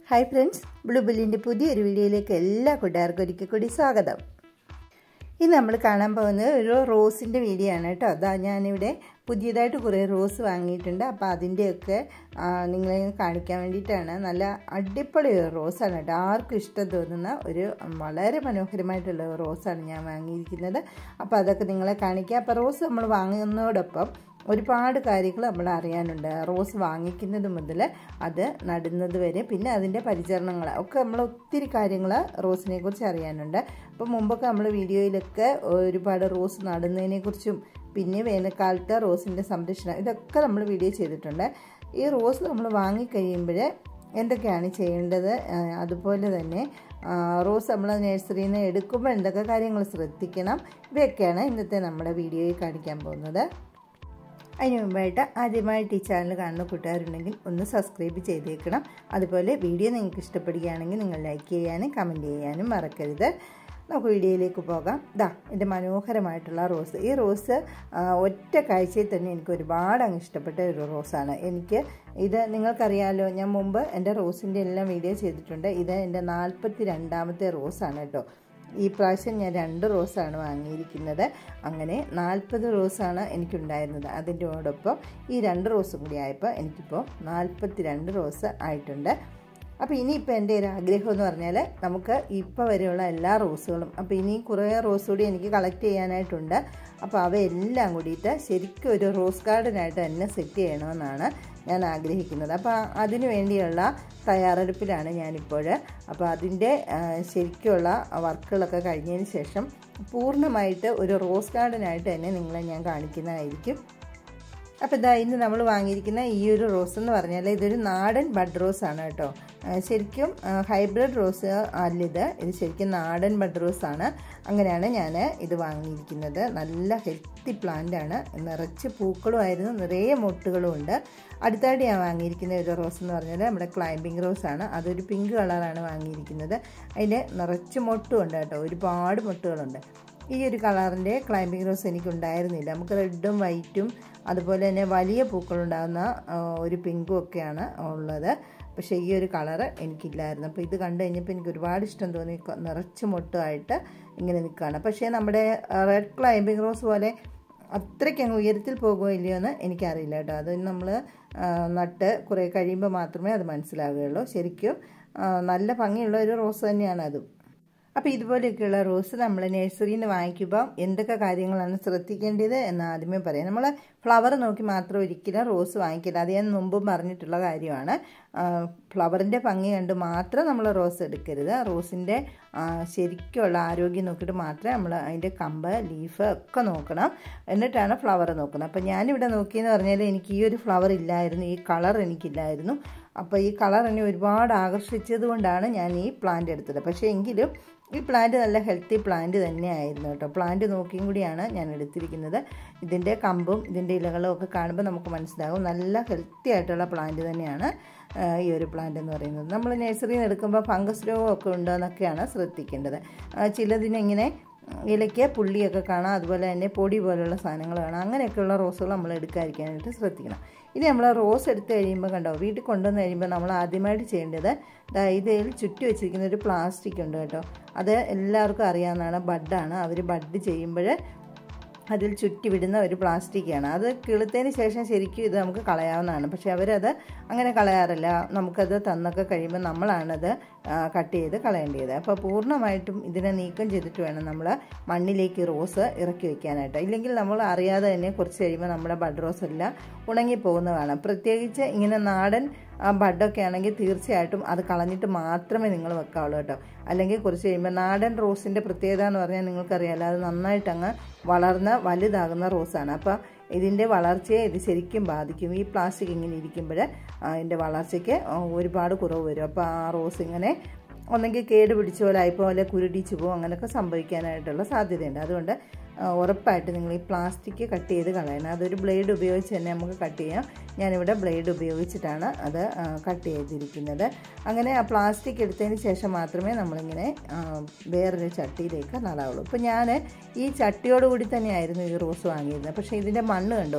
hi friends blue ബില്ലിൻ്റെ പുതിയൊരു വീഡിയോയിലേക്ക് എല്ലാ കൂട്ടുകാർക്കും ഒരിക്കൽ കൂടി സ്വാഗതം ഇന്ന് നമ്മൾ കാണാൻ പോകുന്നത് ഒരു റോസിൻ്റെ വീഡിയോ ആണ് കേട്ടോ അതാ ഞാനിവിടെ പുതിയതായിട്ട് കുറേ റോസ് വാങ്ങിയിട്ടുണ്ട് അപ്പോൾ അതിൻ്റെയൊക്കെ നിങ്ങളെ കാണിക്കാൻ വേണ്ടിയിട്ടാണ് നല്ല അടിപൊളി ഒരു റോസാണ് കേട്ടോ ആർക്കും ഇഷ്ടം തോന്നുന്ന ഒരു വളരെ മനോഹരമായിട്ടുള്ള റോസാണ് ഞാൻ വാങ്ങിയിരിക്കുന്നത് അപ്പോൾ അതൊക്കെ നിങ്ങളെ കാണിക്കാം അപ്പോൾ റോസ് നമ്മൾ വാങ്ങുന്നതോടൊപ്പം ഒരുപാട് കാര്യങ്ങൾ നമ്മൾ അറിയാനുണ്ട് റോസ് വാങ്ങിക്കുന്നത് മുതൽ അത് നടുന്നത് വരെ പിന്നെ അതിൻ്റെ പരിചരണങ്ങൾ ഒക്കെ നമ്മൾ ഒത്തിരി കാര്യങ്ങൾ റോസിനെ കുറിച്ച് അറിയാനുണ്ട് അപ്പോൾ മുമ്പൊക്കെ നമ്മൾ വീഡിയോയിലൊക്കെ ഒരുപാട് റോസ് നടുന്നതിനെക്കുറിച്ചും പിന്നെ വേനൽക്കാലത്ത് റോസിൻ്റെ സംരക്ഷണം ഇതൊക്കെ നമ്മൾ വീഡിയോ ചെയ്തിട്ടുണ്ട് ഈ റോസ് നമ്മൾ വാങ്ങിക്കഴിയുമ്പോൾ എന്തൊക്കെയാണ് ചെയ്യേണ്ടത് അതുപോലെ തന്നെ റോസ് നമ്മൾ നഴ്സറിയിൽ നിന്ന് എടുക്കുമ്പോൾ എന്തൊക്കെ കാര്യങ്ങൾ ശ്രദ്ധിക്കണം ഇവയൊക്കെയാണ് ഇന്നത്തെ നമ്മുടെ വീഡിയോയിൽ കാണിക്കാൻ പോകുന്നത് അതിന് മുമ്പായിട്ട് ആദ്യമായിട്ട് ഈ ചാനൽ കാണുന്ന കൂട്ടുകാരുണ്ടെങ്കിൽ ഒന്ന് സബ്സ്ക്രൈബ് ചെയ്തേക്കണം അതുപോലെ വീഡിയോ നിങ്ങൾക്ക് ഇഷ്ടപ്പെടുകയാണെങ്കിൽ നിങ്ങൾ ലൈക്ക് ചെയ്യാനും കമൻറ്റ് ചെയ്യാനും മറക്കരുത് നമുക്ക് വീഡിയോയിലേക്ക് പോകാം ദാ എൻ്റെ മനോഹരമായിട്ടുള്ള റോസ് ഈ റോസ് ഒറ്റ കാഴ്ചയിൽ തന്നെ എനിക്ക് ഒരുപാട് അങ്ങ് ഇഷ്ടപ്പെട്ട ഒരു റോസാണ് എനിക്ക് ഇത് നിങ്ങൾക്കറിയാമല്ലോ ഞാൻ മുമ്പ് എൻ്റെ റോസിൻ്റെ എല്ലാം വീഡിയോ ചെയ്തിട്ടുണ്ട് ഇത് എൻ്റെ നാൽപ്പത്തി രണ്ടാമത്തെ റോസാണ് കേട്ടോ ഈ പ്രാവശ്യം ഞാൻ രണ്ട് റോസാണ് വാങ്ങിയിരിക്കുന്നത് അങ്ങനെ നാൽപ്പത് റോസാണ് എനിക്കുണ്ടായിരുന്നത് അതിൻ്റെയോടൊപ്പം ഈ രണ്ട് റോസും കൂടി ആയപ്പോൾ എനിക്കിപ്പോൾ നാൽപ്പത്തി രണ്ട് റോസ് ആയിട്ടുണ്ട് അപ്പോൾ ഇനിയിപ്പോൾ എൻ്റെ ഒരു ആഗ്രഹം എന്ന് പറഞ്ഞാൽ നമുക്ക് ഇപ്പോൾ വരെയുള്ള എല്ലാ റോസുകളും അപ്പോൾ ഇനി കുറേ റോസ് കൂടി എനിക്ക് കളക്ട് ചെയ്യാനായിട്ടുണ്ട് അപ്പോൾ അവയെല്ലാം കൂടിയിട്ട് ശരിക്കും ഒരു റോസ് ഗാർഡനായിട്ട് തന്നെ സെറ്റ് ചെയ്യണമെന്നാണ് ഞാൻ ആഗ്രഹിക്കുന്നത് അപ്പോൾ അതിനു വേണ്ടിയുള്ള തയ്യാറെടുപ്പിലാണ് ഞാനിപ്പോൾ അപ്പോൾ അതിൻ്റെ ശരിക്കുള്ള വർക്കുകളൊക്കെ കഴിഞ്ഞതിന് ശേഷം പൂർണ്ണമായിട്ട് ഒരു റോസ് ഗാർഡനായിട്ട് തന്നെ നിങ്ങളെ ഞാൻ കാണിക്കുന്നതായിരിക്കും അപ്പോൾ ഇതാ ഇന്ന് നമ്മൾ വാങ്ങിയിരിക്കുന്ന ഈ ഒരു റോസ് എന്ന് പറഞ്ഞാൽ ഇതൊരു നാടൻ ബഡ് റോസ് ആണ് കേട്ടോ ശരിക്കും ഹൈബ്രിഡ് റോസ് അല്ലിത് ഇത് ശരിക്കും നാടൻ ബഡ് റോസ് ആണ് അങ്ങനെയാണ് ഞാൻ ഇത് വാങ്ങിയിരിക്കുന്നത് നല്ല ഹെൽത്തി പ്ലാന്റ് ആണ് നിറച്ച് പൂക്കളുമായിരുന്നു നിറയെ മൊട്ടുകളും ഉണ്ട് അടുത്തായിട്ട് ഞാൻ വാങ്ങിയിരിക്കുന്ന ഒരു റോസ് എന്ന് പറഞ്ഞാൽ നമ്മുടെ ക്ലൈംബിംഗ് റോസ് ആണ് അതൊരു പിങ്ക് കളറാണ് വാങ്ങിയിരിക്കുന്നത് അതിൽ നിറച്ച് മൊട്ടുമുണ്ട് കേട്ടോ ഒരുപാട് മൊട്ടുകളുണ്ട് ഈ ഒരു കളറിൻ്റെ ക്ലൈംബിംഗ് റോസ് എനിക്കുണ്ടായിരുന്നില്ല നമുക്ക് റെഡും വൈറ്റും അതുപോലെ തന്നെ വലിയ പൂക്കളുണ്ടാകുന്ന ഒരു പിങ്കും ഒക്കെയാണ് ഉള്ളത് പക്ഷേ ഈ ഒരു കളറ് എനിക്കില്ലായിരുന്നു അപ്പോൾ ഇത് കണ്ടു കഴിഞ്ഞപ്പോൾ എനിക്ക് ഒരുപാട് ഇഷ്ടം തോന്നി നിറച്ച് മൊട്ടുമായിട്ട് ഇങ്ങനെ നിൽക്കുകയാണ് പക്ഷേ നമ്മുടെ റെഡ് ക്ലൈംബിംഗ് റോസ് പോലെ അത്രയ്ക്ക് അങ്ങ് ഉയരത്തിൽ പോകുമോ ഇല്ലയോ എന്ന് എനിക്കറിയില്ല കേട്ടോ അത് നമ്മൾ നട്ട് കുറേ കഴിയുമ്പോൾ മാത്രമേ അത് മനസ്സിലാവുകയുള്ളൂ ശരിക്കും നല്ല ഭംഗിയുള്ള ഒരു റോസ് തന്നെയാണ് അതും അപ്പോൾ ഇതുപോലെയൊക്കെയുള്ള റോസ് നമ്മൾ നഴ്സറിയിൽ നിന്ന് വാങ്ങിക്കുമ്പോൾ എന്തൊക്കെ കാര്യങ്ങളാണ് ശ്രദ്ധിക്കേണ്ടത് എന്ന് ആദ്യമേ പറയാം നമ്മൾ ഫ്ലവർ നോക്കി മാത്രം ഒരിക്കലും റോസ് വാങ്ങിക്കില്ല അത് ഞാൻ മുമ്പും പറഞ്ഞിട്ടുള്ള കാര്യമാണ് ഫ്ലവറിൻ്റെ ഭംഗി കണ്ട് മാത്രം നമ്മൾ റോസ് എടുക്കരുത് റോസിൻ്റെ ശരിക്കുള്ള ആരോഗ്യം നോക്കിയിട്ട് മാത്രമേ നമ്മൾ അതിൻ്റെ കമ്പ് ലീഫ് ഒക്കെ നോക്കണം എന്നിട്ടാണ് ഫ്ലവർ നോക്കുന്നത് അപ്പോൾ ഞാനിവിടെ നോക്കിയെന്ന് പറഞ്ഞാൽ എനിക്ക് ഈ ഒരു ഫ്ലവർ ഇല്ലായിരുന്നു ഈ കളർ എനിക്കില്ലായിരുന്നു അപ്പോൾ ഈ കളർ എന്നെ ഒരുപാട് ആകർഷിച്ചത് കൊണ്ടാണ് ഞാൻ ഈ പ്ലാന്റ് എടുത്തത് പക്ഷേ എങ്കിലും ഈ പ്ലാന്റ് നല്ല ഹെൽത്തി പ്ലാന്റ് തന്നെയായിരുന്നു കേട്ടോ പ്ലാന്റ് നോക്കിയും കൂടിയാണ് ഞാൻ എടുത്തിരിക്കുന്നത് ഇതിൻ്റെ കമ്പും ഇതിൻ്റെ ഇലകളും ഒക്കെ കാണുമ്പോൾ നമുക്ക് മനസ്സിലാകും നല്ല ഹെൽത്തി ആയിട്ടുള്ള പ്ലാന്റ് തന്നെയാണ് ഈ ഒരു പ്ലാന്റ് എന്ന് പറയുന്നത് നമ്മൾ നഴ്സറിയിൽ നിന്ന് എടുക്കുമ്പോൾ ഫംഗസ് രോഗമൊക്കെ ഉണ്ടോ എന്നൊക്കെയാണ് ശ്രദ്ധിക്കേണ്ടത് ചിലതിനിങ്ങനെ ഇലയ്ക്ക് പുള്ളിയൊക്കെ കാണാം അതുപോലെ തന്നെ പൊടി പോലുള്ള സാധനങ്ങൾ കാണാം അങ്ങനെയൊക്കെയുള്ള റോസുകൾ നമ്മൾ എടുക്കാതിരിക്കാനായിട്ട് ശ്രദ്ധിക്കണം ഇനി നമ്മൾ റോസ് എടുത്ത് കഴിയുമ്പോൾ കണ്ടോ വീട്ടിൽ കൊണ്ടുവന്ന് കഴിയുമ്പോൾ നമ്മൾ ആദ്യമായിട്ട് ചെയ്യേണ്ടത് ഇതിൽ ചുറ്റി വെച്ചിരിക്കുന്ന ഒരു പ്ലാസ്റ്റിക് ഉണ്ട് കേട്ടോ അത് എല്ലാവർക്കും അറിയാവുന്നതാണ് ബഡാണ് അവർ ബഡ് ചെയ്യുമ്പോൾ അതിൽ ചുറ്റി വിടുന്ന ഒരു പ്ലാസ്റ്റിക്കാണ് അത് കിളുത്തതിന് ശേഷം ശരിക്കും ഇത് നമുക്ക് കളയാവുന്നതാണ് പക്ഷേ അവരത് അങ്ങനെ കളയാറില്ല നമുക്കത് തന്നൊക്കെ കഴിയുമ്പോൾ നമ്മളാണത് കട്ട് ചെയ്ത് കളയേണ്ടത് അപ്പോൾ പൂർണ്ണമായിട്ടും ഇതിനെ നീക്കം ചെയ്തിട്ട് വേണം നമ്മൾ മണ്ണിലേക്ക് റോസ് ഇറക്കി വെക്കാനായിട്ട് ഇല്ലെങ്കിൽ നമ്മൾ അറിയാതെ തന്നെ കുറച്ച് കഴിയുമ്പോൾ നമ്മുടെ ബഡ് റോസ് എല്ലാം ഉണങ്ങിപ്പോകുന്ന കാണാം പ്രത്യേകിച്ച് ഇങ്ങനെ നാടൻ ബഡൊക്കെ ആണെങ്കിൽ തീർച്ചയായിട്ടും അത് കളഞ്ഞിട്ട് മാത്രമേ നിങ്ങൾ വെക്കാവുള്ളൂ കേട്ടോ അല്ലെങ്കിൽ കുറച്ച് കഴിയുമ്പോൾ നാടൻ റോസിൻ്റെ പ്രത്യേകത എന്ന് പറഞ്ഞാൽ നിങ്ങൾക്കറിയാമല്ലോ അത് നന്നായിട്ട് അങ്ങ് വളർന്ന് വലുതാകുന്ന റോസാണ് അപ്പോൾ ഇതിൻ്റെ വളർച്ചയെ ഇത് ശരിക്കും ബാധിക്കും ഈ പ്ലാസ്റ്റിക് ഇങ്ങനെ ഇരിക്കുമ്പോൾ അതിൻ്റെ വളർച്ചയ്ക്ക് ഒരുപാട് കുറവ് വരും അപ്പോൾ ആ റോസ് ഇങ്ങനെ ഒന്നെങ്കിൽ കേട് പിടിച്ച പോലെ ആയിപ്പോലെ കുരുടിച്ചു പോകും അങ്ങനെയൊക്കെ സംഭവിക്കാനായിട്ടുള്ള സാധ്യതയുണ്ട് അതുകൊണ്ട് ഉറപ്പായിട്ട് നിങ്ങൾ ഈ പ്ലാസ്റ്റിക് കട്ട് ചെയ്ത് കളയണം അതൊരു ബ്ലേഡ് ഉപയോഗിച്ച് തന്നെ നമുക്ക് കട്ട് ചെയ്യാം ഞാനിവിടെ ബ്ലേഡ് ഉപയോഗിച്ചിട്ടാണ് അത് കട്ട് ചെയ്തിരിക്കുന്നത് അങ്ങനെ ആ പ്ലാസ്റ്റിക് എടുത്തതിന് ശേഷം മാത്രമേ നമ്മളിങ്ങനെ വേറൊരു ചട്ടിയിലേക്ക് നടാവുള്ളൂ ഇപ്പോൾ ഞാൻ ഈ ചട്ടിയോടുകൂടി തന്നെയായിരുന്നു ഈ റോസ് വാങ്ങിയിരുന്നത് പക്ഷേ ഇതിൻ്റെ മണ്ണ് കണ്ടോ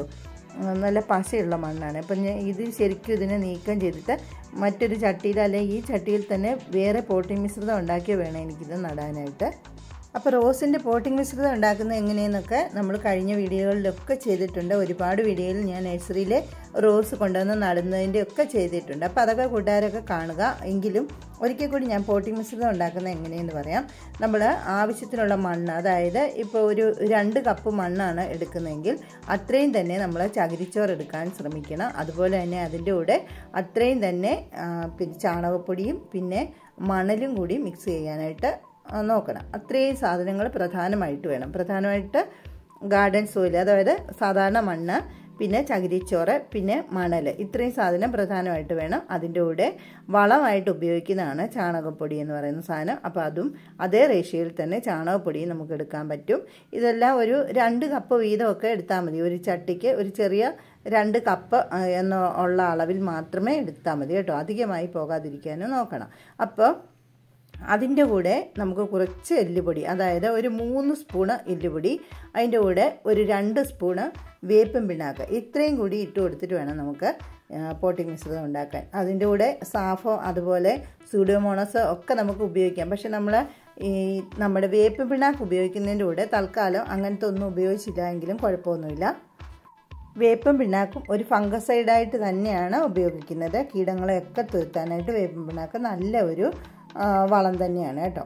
നല്ല പശയുള്ള മണ്ണാണ് അപ്പം ഞാൻ ഇത് ശരിക്കും ഇതിനെ നീക്കം ചെയ്തിട്ട് മറ്റൊരു ചട്ടിയിൽ അല്ലെങ്കിൽ ഈ ചട്ടിയിൽ തന്നെ വേറെ പോട്ടിംഗ് മിശ്രിതം ഉണ്ടാക്കി വേണം എനിക്കിത് നടാനായിട്ട് അപ്പോൾ റോസിൻ്റെ പോട്ടിംഗ് മിശ്രിതം ഉണ്ടാക്കുന്നത് എങ്ങനെയെന്നൊക്കെ നമ്മൾ കഴിഞ്ഞ വീഡിയോകളിലൊക്കെ ചെയ്തിട്ടുണ്ട് ഒരുപാട് വീഡിയോയിൽ ഞാൻ നഴ്സറിയിലെ റോസ് കൊണ്ടുവന്ന് നടുന്നതിൻ്റെ ഒക്കെ ചെയ്തിട്ടുണ്ട് അപ്പോൾ അതൊക്കെ കൂട്ടുകാരൊക്കെ കാണുക എങ്കിലും ഒരിക്കൽ കൂടി ഞാൻ പോട്ടിംഗ് മിശ്രിതം ഉണ്ടാക്കുന്നത് എങ്ങനെയെന്ന് പറയാം നമ്മൾ ആവശ്യത്തിനുള്ള മണ്ണ് അതായത് ഇപ്പോൾ ഒരു രണ്ട് കപ്പ് മണ്ണാണ് എടുക്കുന്നതെങ്കിൽ അത്രയും തന്നെ നമ്മൾ ചകിരിച്ചോറ് എടുക്കാൻ ശ്രമിക്കണം അതുപോലെ തന്നെ അതിൻ്റെ കൂടെ അത്രയും തന്നെ പിന്നെ ചാണകപ്പൊടിയും പിന്നെ മണലും കൂടി മിക്സ് ചെയ്യാനായിട്ട് നോക്കണം അത്രയും സാധനങ്ങൾ പ്രധാനമായിട്ട് വേണം പ്രധാനമായിട്ട് ഗാർഡൻ സോയിൽ അതായത് സാധാരണ മണ്ണ് പിന്നെ ചകിരിച്ചോറ് പിന്നെ മണൽ ഇത്രയും സാധനം പ്രധാനമായിട്ട് വേണം അതിൻ്റെ കൂടെ വളമായിട്ട് ഉപയോഗിക്കുന്നതാണ് ചാണകപ്പൊടി എന്ന് പറയുന്ന സാധനം അപ്പോൾ അതും അതേ റേഷ്യയിൽ തന്നെ ചാണകപ്പൊടിയും നമുക്ക് എടുക്കാൻ പറ്റും ഇതെല്ലാം ഒരു രണ്ട് കപ്പ് വീതമൊക്കെ എടുത്താൽ മതി ഒരു ചട്ടിക്ക് ഒരു ചെറിയ രണ്ട് കപ്പ് എന്ന ഉള്ള അളവിൽ മാത്രമേ എടുത്താൽ മതി കേട്ടോ അധികമായി പോകാതിരിക്കാനും നോക്കണം അപ്പോൾ അതിൻ്റെ കൂടെ നമുക്ക് കുറച്ച് എല്ലുപൊടി അതായത് ഒരു മൂന്ന് സ്പൂണ് എല്ലുപൊടി അതിൻ്റെ കൂടെ ഒരു രണ്ട് സ്പൂണ് വേപ്പും പിണ്ണാക്ക് ഇത്രയും കൂടി ഇട്ട് കൊടുത്തിട്ട് വേണം നമുക്ക് പോട്ടിംഗ് മിശ്രിതം ഉണ്ടാക്കാൻ അതിൻ്റെ കൂടെ സാഫോ അതുപോലെ സൂഡിയോമോണസ് ഒക്കെ നമുക്ക് ഉപയോഗിക്കാം പക്ഷെ നമ്മൾ ഈ നമ്മുടെ വേപ്പും പിണ്ണാക്ക് ഉപയോഗിക്കുന്നതിൻ്റെ കൂടെ തൽക്കാലം അങ്ങനത്തെ ഒന്നും ഉപയോഗിച്ചില്ല എങ്കിലും കുഴപ്പമൊന്നുമില്ല വേപ്പും പിണ്ണാക്കും ഒരു ഫംഗസൈഡായിട്ട് തന്നെയാണ് ഉപയോഗിക്കുന്നത് കീടങ്ങളെയൊക്കെ തീർത്താനായിട്ട് വേപ്പും പിണ്ണാക്ക് നല്ല ഒരു വളം തന്നെയാണ് കേട്ടോ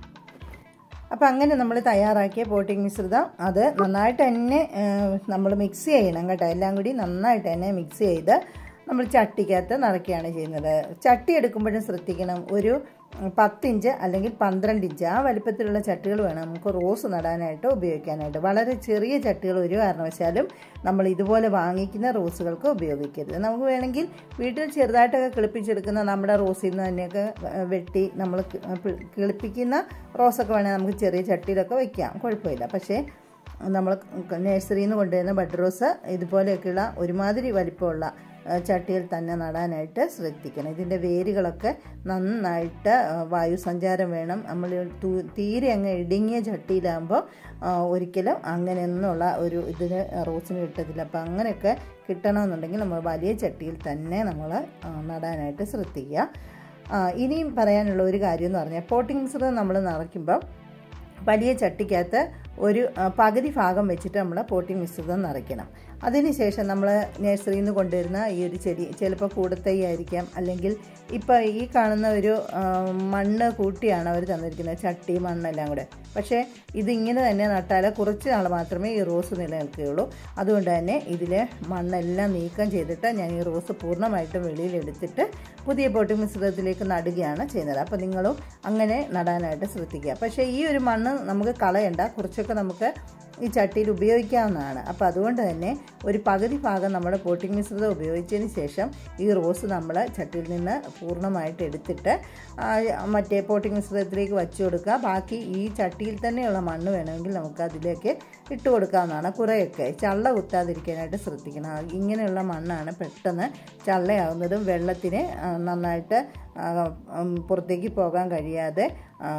അപ്പോൾ അങ്ങനെ നമ്മൾ തയ്യാറാക്കിയ പോട്ടിംഗ് മിശ്രിതം അത് നന്നായിട്ട് തന്നെ നമ്മൾ മിക്സ് ചെയ്യണം കേട്ടോ എല്ലാം കൂടി നന്നായിട്ട് തന്നെ മിക്സ് ചെയ്ത് നമ്മൾ ചട്ടിക്കകത്ത് നിറയ്ക്കുകയാണ് ചെയ്യുന്നത് ചട്ടി എടുക്കുമ്പോഴും ശ്രദ്ധിക്കണം ഒരു പത്തിഞ്ച് അല്ലെങ്കിൽ പന്ത്രണ്ട് ഇഞ്ച് ആ വലിപ്പത്തിലുള്ള ചട്ടികൾ വേണം നമുക്ക് റോസ് നടാനായിട്ട് ഉപയോഗിക്കാനായിട്ട് വളരെ ചെറിയ ചട്ടികൾ ഒരു കാരണവശാലും നമ്മൾ ഇതുപോലെ വാങ്ങിക്കുന്ന റോസുകൾക്ക് ഉപയോഗിക്കരുത് നമുക്ക് വേണമെങ്കിൽ വീട്ടിൽ ചെറുതായിട്ടൊക്കെ കിളിപ്പിച്ചെടുക്കുന്ന നമ്മുടെ റോസിൽ നിന്ന് തന്നെയൊക്കെ വെട്ടി നമ്മൾ കിളിപ്പിക്കുന്ന റോസൊക്കെ വേണമെങ്കിൽ നമുക്ക് ചെറിയ ചട്ടിയിലൊക്കെ വയ്ക്കാം കുഴപ്പമില്ല പക്ഷേ നമ്മൾ നഴ്സറിയിൽ നിന്ന് കൊണ്ടുവരുന്ന ബഡ് റോസ് ഇതുപോലെയൊക്കെയുള്ള ഒരുമാതിരി വലിപ്പമുള്ള ചട്ടിയിൽ തന്നെ നടാനായിട്ട് ശ്രദ്ധിക്കണം ഇതിൻ്റെ വേരുകളൊക്കെ നന്നായിട്ട് വായു സഞ്ചാരം വേണം നമ്മൾ തീരെ അങ്ങ് ഇടുങ്ങിയ ചട്ടിയിലാകുമ്പോൾ ഒരിക്കലും അങ്ങനെയൊന്നുള്ള ഒരു ഇതിന് റോസിന് കിട്ടത്തില്ല അപ്പോൾ അങ്ങനെയൊക്കെ കിട്ടണമെന്നുണ്ടെങ്കിൽ നമ്മൾ വലിയ ചട്ടിയിൽ തന്നെ നമ്മൾ നടാനായിട്ട് ശ്രദ്ധിക്കുക ഇനിയും പറയാനുള്ള ഒരു കാര്യം എന്ന് പറഞ്ഞാൽ പോട്ടിംഗ് മിശ്രിതം നമ്മൾ നിറയ്ക്കുമ്പോൾ വലിയ ചട്ടിക്കകത്ത് ഒരു പകുതി ഭാഗം വെച്ചിട്ട് നമ്മൾ പോട്ടിംഗ് മിശ്രിതം നിറയ്ക്കണം അതിനുശേഷം നമ്മൾ നഴ്സറിയിൽ നിന്ന് കൊണ്ടുവരുന്ന ഈ ഒരു ചെടി ചിലപ്പോൾ കൂടത്തൈ ആയിരിക്കാം അല്ലെങ്കിൽ ഇപ്പോൾ ഈ കാണുന്ന ഒരു മണ്ണ് കൂട്ടിയാണ് അവർ തന്നിരിക്കുന്നത് ചട്ടി മണ്ണെല്ലാം കൂടെ പക്ഷേ ഇതിങ്ങനെ തന്നെ നട്ടാൽ കുറച്ച് നാൾ മാത്രമേ ഈ റോസ് നിലനിൽക്കുകയുള്ളൂ അതുകൊണ്ട് തന്നെ ഇതിൽ മണ്ണെല്ലാം നീക്കം ചെയ്തിട്ട് ഞാൻ ഈ റോസ് പൂർണ്ണമായിട്ടും വെളിയിലെടുത്തിട്ട് പുതിയ പോട്ടിംഗ് മിശ്രിതത്തിലേക്ക് നടുകയാണ് ചെയ്യുന്നത് അപ്പോൾ നിങ്ങളും അങ്ങനെ നടാനായിട്ട് ശ്രദ്ധിക്കുക പക്ഷേ ഈ ഒരു മണ്ണ് നമുക്ക് കളയണ്ട കുറച്ചൊക്കെ നമുക്ക് ഈ ചട്ടിയിൽ ഉപയോഗിക്കാവുന്നതാണ് അപ്പോൾ അതുകൊണ്ട് തന്നെ ഒരു പകുതി ഭാഗം നമ്മൾ പോട്ടിംഗ് മിശ്രിതം ഉപയോഗിച്ചതിന് ശേഷം ഈ റോസ് നമ്മൾ ചട്ടിയിൽ നിന്ന് പൂർണ്ണമായിട്ട് എടുത്തിട്ട് മറ്റേ പോട്ടിംഗ് മിശ്രിതത്തിലേക്ക് വച്ചു കൊടുക്കുക ബാക്കി ഈ ചട്ടിയിൽ തന്നെയുള്ള മണ്ണ് വേണമെങ്കിൽ നമുക്ക് അതിലേക്ക് ഇട്ട് കൊടുക്കാവുന്നതാണ് കുറേയൊക്കെ ചള്ള കുത്താതിരിക്കാനായിട്ട് ശ്രദ്ധിക്കണം ഇങ്ങനെയുള്ള മണ്ണാണ് പെട്ടെന്ന് ചള്ളയാവുന്നതും വെള്ളത്തിന് നന്നായിട്ട് പുറത്തേക്ക് പോകാൻ കഴിയാതെ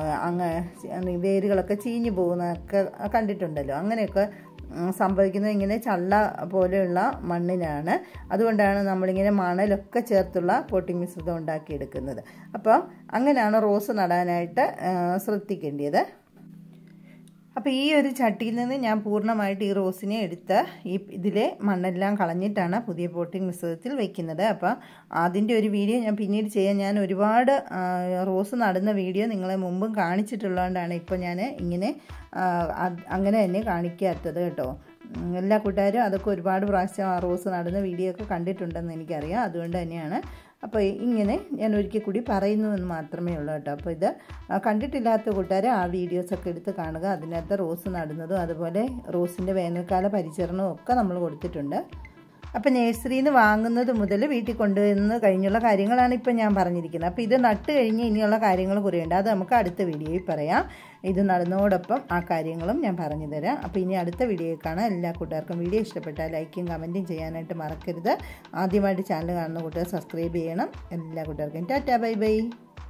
അങ്ങ് വേരുകളൊക്കെ ചീഞ്ഞു പോകുന്നതൊക്കെ കണ്ടിട്ടുണ്ടല്ലോ അങ്ങനെയൊക്കെ സംഭവിക്കുന്നത് ഇങ്ങനെ ചള്ള പോലെയുള്ള മണ്ണിനാണ് അതുകൊണ്ടാണ് നമ്മളിങ്ങനെ മണലൊക്കെ ചേർത്തുള്ള പോട്ടിംഗ് മിശ്രിതം ഉണ്ടാക്കിയെടുക്കുന്നത് അപ്പോൾ അങ്ങനെയാണ് റോസ് നടാനായിട്ട് ശ്രദ്ധിക്കേണ്ടത് അപ്പോൾ ഈ ഒരു ചട്ടിയിൽ നിന്ന് ഞാൻ പൂർണ്ണമായിട്ട് ഈ റോസിനെ എടുത്ത് ഈ ഇതിലെ മണ്ണെല്ലാം കളഞ്ഞിട്ടാണ് പുതിയ പോട്ടിംഗ് മിശ്രിതത്തിൽ വെക്കുന്നത് അപ്പോൾ അതിൻ്റെ ഒരു വീഡിയോ ഞാൻ പിന്നീട് ചെയ്യാൻ ഞാൻ ഒരുപാട് റോസ് നടുന്ന വീഡിയോ നിങ്ങളെ മുമ്പും കാണിച്ചിട്ടുള്ളതുകൊണ്ടാണ് ഇപ്പോൾ ഞാൻ ഇങ്ങനെ അങ്ങനെ തന്നെ കാണിക്കാത്തത് കേട്ടോ എല്ലാ കൂട്ടുകാരും അതൊക്കെ ഒരുപാട് പ്രാവശ്യം ആ റോസ് നടുന്ന വീഡിയോ ഒക്കെ കണ്ടിട്ടുണ്ടെന്ന് എനിക്കറിയാം അതുകൊണ്ട് തന്നെയാണ് അപ്പോൾ ഇങ്ങനെ ഞാൻ ഒരിക്കൽ കൂടി പറയുന്നു എന്ന് മാത്രമേ ഉള്ളൂ കേട്ടോ അപ്പോൾ ഇത് കണ്ടിട്ടില്ലാത്ത കൂട്ടുകാർ ആ വീഡിയോസൊക്കെ എടുത്ത് കാണുക അതിനകത്ത് റോസ് നടുന്നതും അതുപോലെ റോസിൻ്റെ വേനൽക്കാല പരിചരണവും ഒക്കെ നമ്മൾ കൊടുത്തിട്ടുണ്ട് അപ്പം നേഴ്സറിയിൽ നിന്ന് വാങ്ങുന്നത് മുതൽ വീട്ടിൽ കൊണ്ടുവന്ന് കഴിഞ്ഞുള്ള കാര്യങ്ങളാണ് ഇപ്പം ഞാൻ പറഞ്ഞിരിക്കുന്നത് അപ്പോൾ ഇത് നട്ട് കഴിഞ്ഞ് ഇനിയുള്ള കാര്യങ്ങൾ കുറയുണ്ട് അത് നമുക്ക് അടുത്ത വീഡിയോയിൽ പറയാം ഇത് നടുന്നതോടൊപ്പം ആ കാര്യങ്ങളും ഞാൻ പറഞ്ഞു തരാം അപ്പോൾ ഇനി അടുത്ത വീഡിയോയിൽ കാണാം എല്ലാ കൂട്ടുകാർക്കും വീഡിയോ ഇഷ്ടപ്പെട്ടാൽ ലൈക്കും കമൻറ്റും ചെയ്യാനായിട്ട് മറക്കരുത് ആദ്യമായിട്ട് ചാനൽ കാണുന്ന കൂട്ടുകാർ സബ്സ്ക്രൈബ് ചെയ്യണം എല്ലാ കൂട്ടുകാർക്കും ടാറ്റാ ബൈ ബൈ